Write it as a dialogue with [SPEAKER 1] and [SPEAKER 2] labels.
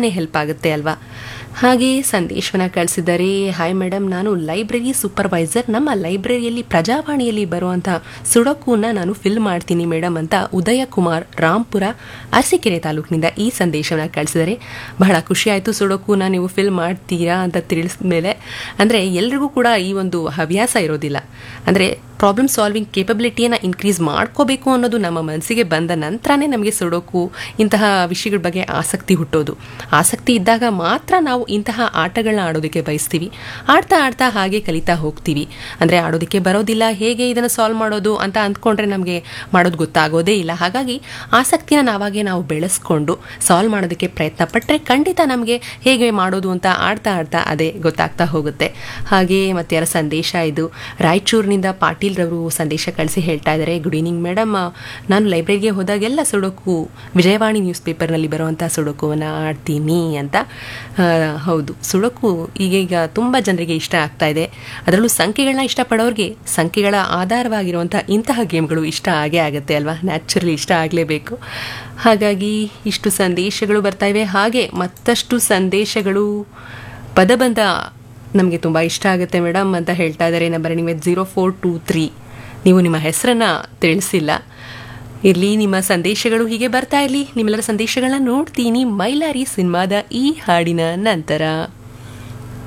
[SPEAKER 1] help ಆಗುತ್ತೆ ಅಲ್ವಾ ಹಾಗೆ ಸಂದೇಶವನ್ನ ಕಳಿಸಿದ್ದಾರೆ ಹಾಯ್ ಮೇಡಮ್ ನಾನು ಲೈಬ್ರರಿ ಸೂಪರ್ವೈಸರ್ ನಮ್ಮ ಲೈಬ್ರರಿಯಲ್ಲಿ ಪ್ರಜಾವಾಣಿಯಲ್ಲಿ ಬರುವಂಥ ಸುಡಕುನ ನಾನು ಫಿಲ್ ಮಾಡ್ತೀನಿ ಮೇಡಮ್ ಅಂತ ಉದಯ ಕುಮಾರ್ ರಾಂಪುರ ಅರಸೀಕೆರೆ ತಾಲೂಕಿನಿಂದ ಈ ಸಂದೇಶವನ್ನ ಕಳಿಸಿದರೆ ಬಹಳ ಖುಷಿ ಆಯಿತು ಸುಡಕುನ ನೀವು ಫಿಲ್ ಮಾಡ್ತೀರಾ ಅಂತ ತಿಳಿಸಿದ ಮೇಲೆ ಅಂದರೆ ಎಲ್ರಿಗೂ ಕೂಡ ಈ ಒಂದು ಹವ್ಯಾಸ ಇರೋದಿಲ್ಲ ಅಂದರೆ ಪ್ರಾಬ್ಲಮ್ ಸಾಲ್ವಿಂಗ್ ಕೇಪಬಿಲಿಟಿಯನ್ನು ಇನ್ಕ್ರೀಸ್ ಮಾಡ್ಕೋಬೇಕು ಅನ್ನೋದು ನಮ್ಮ ಮನಸ್ಸಿಗೆ ಬಂದ ನಂತರನೇ ನಮಗೆ ಸುಡೋಕು ಇಂತಹ ವಿಷಯಗಳ ಬಗ್ಗೆ ಆಸಕ್ತಿ ಹುಟ್ಟೋದು ಆಸಕ್ತಿ ಇದ್ದಾಗ ಮಾತ್ರ ನಾವು ಇಂತಹ ಆಟಗಳನ್ನ ಆಡೋದಕ್ಕೆ ಬಯಸ್ತೀವಿ ಆಡ್ತಾ ಆಡ್ತಾ ಹಾಗೆ ಕಲಿತಾ ಹೋಗ್ತೀವಿ ಅಂದರೆ ಆಡೋದಕ್ಕೆ ಬರೋದಿಲ್ಲ ಹೇಗೆ ಇದನ್ನು ಸಾಲ್ವ್ ಮಾಡೋದು ಅಂತ ಅಂದ್ಕೊಂಡ್ರೆ ನಮಗೆ ಮಾಡೋದು ಗೊತ್ತಾಗೋದೇ ಇಲ್ಲ ಹಾಗಾಗಿ ಆಸಕ್ತಿನ ನಾವಾಗೆ ನಾವು ಬೆಳೆಸ್ಕೊಂಡು ಸಾಲ್ವ್ ಮಾಡೋದಕ್ಕೆ ಪ್ರಯತ್ನ ಪಟ್ಟರೆ ಖಂಡಿತ ನಮಗೆ ಹೇಗೆ ಮಾಡೋದು ಅಂತ ಆಡ್ತಾ ಆಡ್ತಾ ಅದೇ ಗೊತ್ತಾಗ್ತಾ ಹೋಗುತ್ತೆ ಹಾಗೆ ಮತ್ತೆ ಯಾರ ಸಂದೇಶ ಇದು ರಾಯಚೂರಿನಿಂದ ಪಾಟೀಲ್ ರವರು ಸಂದೇಶ ಕಳಿಸಿ ಹೇಳ್ತಾ ಇದ್ದಾರೆ ಗುಡ್ ಈವ್ನಿಂಗ್ ಮೇಡಮ್ ನಾನು ಲೈಬ್ರರಿಗೆ ಹೋದಾಗೆಲ್ಲ ಸುಡೋಕು ವಿಜಯವಾಣಿ ನ್ಯೂಸ್ ಪೇಪರ್ನಲ್ಲಿ ಬರುವಂಥ ಸುಡೋಕುವನ್ನು ಆಡ್ತೀನಿ ಅಂತ ಆ, ಹೌದು ಸುಡೋಕು ಈಗೀಗ ತುಂಬ ಜನರಿಗೆ ಇಷ್ಟ ಆಗ್ತಾ ಇದೆ ಅದರಲ್ಲೂ ಸಂಖ್ಯೆಗಳನ್ನ ಇಷ್ಟಪಡೋರಿಗೆ ಸಂಖ್ಯೆಗಳ ಆಧಾರವಾಗಿರುವಂಥ ಇಂತಹ ಗೇಮ್ಗಳು ಇಷ್ಟ ಆಗೇ ಆಗುತ್ತೆ ಅಲ್ವಾ ನ್ಯಾಚುರಲಿ ಇಷ್ಟ ಆಗಲೇಬೇಕು ಹಾಗಾಗಿ ಇಷ್ಟು ಸಂದೇಶಗಳು ಬರ್ತಾ ಇವೆ ಹಾಗೆ ಮತ್ತಷ್ಟು ಸಂದೇಶಗಳು ಪದಬಂಧ ನಮಗೆ ತುಂಬ ಇಷ್ಟ ಆಗುತ್ತೆ ಮೇಡಮ್ ಅಂತ ಹೇಳ್ತಾ ಇದ್ದಾರೆ ನಂಬರ್ ನಿಮಗೆ ಜೀರೋ ಫೋರ್ ಟೂ ತ್ರೀ ನೀವು ನಿಮ್ಮ ಹೆಸರನ್ನು ತಿಳಿಸಿಲ್ಲ ಇರಲಿ ನಿಮ್ಮ ಸಂದೇಶಗಳು ಹೀಗೆ ಬರ್ತಾ ಇರಲಿ ನಿಮ್ಮೆಲ್ಲರ ಸಂದೇಶಗಳನ್ನ ನೋಡ್ತೀನಿ ಮೈಲಾರಿ ಸಿನಿಮಾದ ಈ ಹಾಡಿನ ನಂತರ